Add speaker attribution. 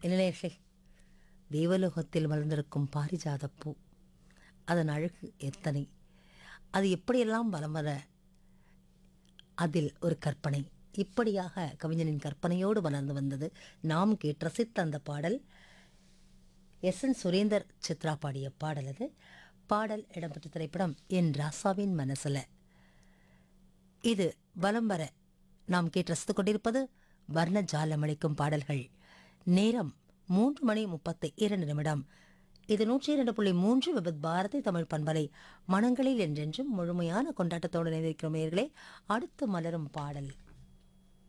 Speaker 1: இளைஞர்களே தேவலோகத்தில் வளர்ந்திருக்கும் பாரிஜாத பூ அதன் அழகு எத்தனை அது எப்படியெல்லாம் வலம் வர அதில் ஒரு கற்பனை இப்படியாக கவிஞனின் கற்பனையோடு வளர்ந்து வந்தது நாம் கேட்டு ரசித்த அந்த பாடல் எஸ் என் சுரேந்தர் சித்ரா பாடிய பாடல் அது பாடல் இடம்பெற்ற திரைப்படம் என் ராசாவின் மனசுல இது வலம் வர நாம் கேட்டு ரசித்துக் கொண்டிருப்பது வர்ண ஜாலமளிக்கும் பாடல்கள் நேரம் மூன்று மணி முப்பத்தி இரண்டு நிமிடம் இது நூற்றி இரண்டு புள்ளி மூன்று விபத் பாரதி தமிழ் பண்பலை மனங்களில் என்றென்றும் முழுமையான கொண்டாட்டத்தோடு நினைக்கிறோம் நேயர்களே அடுத்து மலரும் பாடல்